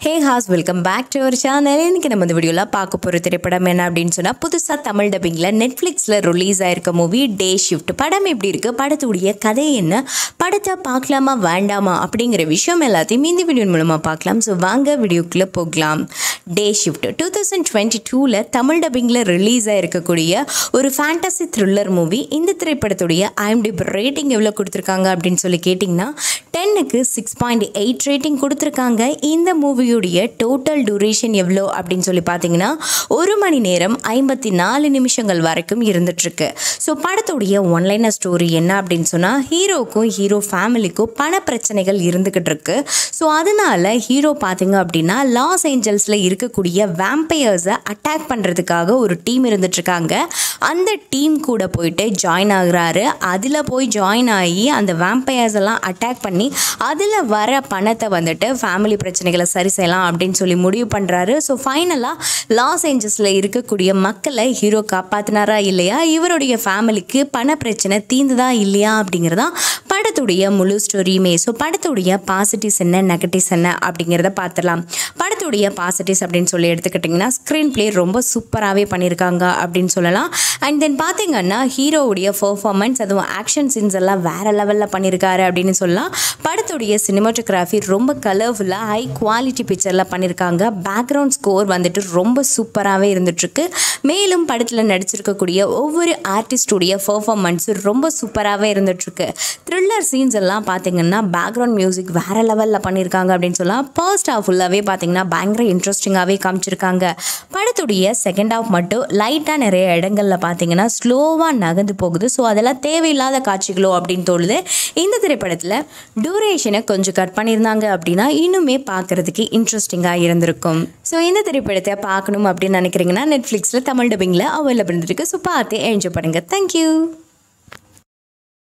hey has welcome back to our channel இன்னைக்கு நம்ம இந்த வீடியோவில் பார்க்க போகிற திரைப்படம் என்ன அப்படின்னு சொன்னால் புதுசாக தமிழ் டப்பிங்கில் நெட்ஃப்ளிக்ஸில் ரிலீஸ் ஆயிருக்க மூவி டே ஷிஃப்ட் படம் எப்படி இருக்குது படத்துடைய கதை என்ன படத்தை பார்க்கலாமா வேண்டாமா அப்படிங்கிற விஷயம் எல்லாத்தையும் இந்த வீடியோ மூலமாக பார்க்கலாம் ஸோ வாங்க வீடியோக்குள்ளே போகலாம் day shift two thousand twenty டூவில் தமிழ் டப்பிங்கில் ரிலீஸ் ஆயிருக்கக்கூடிய ஒரு ஃபேண்டசி த்ரில்லர் மூவி இந்த திரைப்படத்துடைய ஐஎம்டிபி ரேட்டிங் எவ்வளோ கொடுத்துருக்காங்க அப்படின்னு சொல்லி கேட்டிங்கன்னா டென்னுக்கு சிக்ஸ் பாயிண்ட் எயிட் ரேட்டிங் கொடுத்துருக்காங்க இந்த மூவியுடைய டோட்டல் டூரேஷன் எவ்வளோ அப்படின்னு சொல்லி பார்த்தீங்கன்னா ஒரு மணி நேரம் ஐம்பத்தி நாலு நிமிஷங்கள் வரைக்கும் இருந்துகிட்ருக்கு ஸோ படத்துடைய ஒன்லைனர் ஸ்டோரி என்ன அப்படின்னு சொன்னால் ஹீரோக்கும் ஹீரோ ஃபேமிலிக்கும் பண பிரச்சனைகள் இருந்துக்கிட்டு இருக்கு ஸோ அதனால ஹீரோ பார்த்தீங்க அப்படின்னா லாஸ் ஏஞ்சல்ஸில் இருக்கக்கூடிய வேம்பையர்ஸை அட்டாக் பண்ணுறதுக்காக ஒரு டீம் இருந்துட்டுருக்காங்க அந்த டீம் கூட போயிட்டு ஜாயின் ஆகுறாரு அதில் போய் ஜாயின் ஆகி அந்த வேம்பையர்ஸ் எல்லாம் அட்டாக் பண்ணி அதில் வர பணத்தை வந்துட்டு ஃபேமிலி பிரச்சனைகளை சரி செய்யலாம் அப்படின்னு சொல்லி முடிவு பண்ணுறாரு ஸோ ஃபைனலாக லாஸ் ஏஞ்சல்ஸில் இருக்கக்கூடிய மக்களை ஹீரோ காப்பாற்றினாரா இல்லையா இவருடைய ஃபேமிலிக்கு பண பிரச்சனை தீர்ந்ததா இல்லையா அப்படிங்கிறதா படத்துடைய முழு ஸ்டோரியுமே ஸோ படத்துடைய பாசிட்டிவ்ஸ் என்ன நெகட்டிவ்ஸ் என்ன அப்படிங்கிறத பார்த்துடலாம் படத்துடைய பாசிட்டிவ்ஸ் அப்படின்னு சொல்லி எடுத்துக்கிட்டிங்கன்னா ஸ்க்ரீன் ப்ளே ரொம்ப சூப்பராகவே பண்ணியிருக்காங்க அப்படின்னு சொல்லலாம் அண்ட் தென் பார்த்தீங்கன்னா ஹீரோவுடைய பர்ஃபார்மன்ஸ் அதுவும் ஆக்ஷன் சீன்ஸ் எல்லாம் வேறு லெவலில் பண்ணியிருக்காரு அப்படின்னு சொல்லலாம் படத்துடைய சினிமாட்டோகிராஃபி ரொம்ப கலர்ஃபுல்லாக ஹை குவாலிட்டி பிக்சரில் பண்ணியிருக்காங்க பேக்ரவுண்ட் ஸ்கோர் வந்துட்டு ரொம்ப சூப்பராகவே இருந்துகிட்ருக்கு மேலும் படத்தில் நடிச்சிருக்கக்கூடிய ஒவ்வொரு ஆர்டிஸ்டுடைய பர்ஃபார்மன்ஸும் ரொம்ப சூப்பராகவே இருந்துகிட்ருக்கு த்ரில்லர் சீன்ஸ் எல்லாம் பார்த்தீங்கன்னா பேக்ரவுண்ட் மியூசிக் வேறு லெவலில் பண்ணியிருக்காங்க அப்படின்னு சொல்லலாம் ஃபர்ஸ்ட் ஹாஃப் ஃபுல்லாகவே பார்த்தீங்கன்னா பயங்கர இன்ட்ரெஸ்டிங்காகவே காமிச்சிருக்காங்க படத்துடைய செகண்ட் ஹாஃப் மட்டும் லைட்டாக நிறைய இடங்களில் பார்த்தீங்கன்னா ஸ்லோவாக நகர்ந்து போகுது ஸோ அதெல்லாம் தேவையில்லாத காட்சிகளோ அப்படின்னு தோணுது இந்த திரைப்படத்தில் டூரேஷனை கொஞ்சம் கட் பண்ணியிருந்தாங்க அப்படின்னா இன்னுமே பார்க்குறதுக்கு இன்ட்ரெஸ்டிங்காக இருந்திருக்கும் ஸோ இந்த திரைப்படத்தை பார்க்கணும் அப்படின்னு நினைக்கிறீங்கன்னா நெட்ஃப்ளிக்ஸில் தமிழ் டப்பிங்கில் அவைலபிள் இருக்கு ஸோ பார்த்து என்ஜாய் பண்ணுங்கள் தேங்க்யூ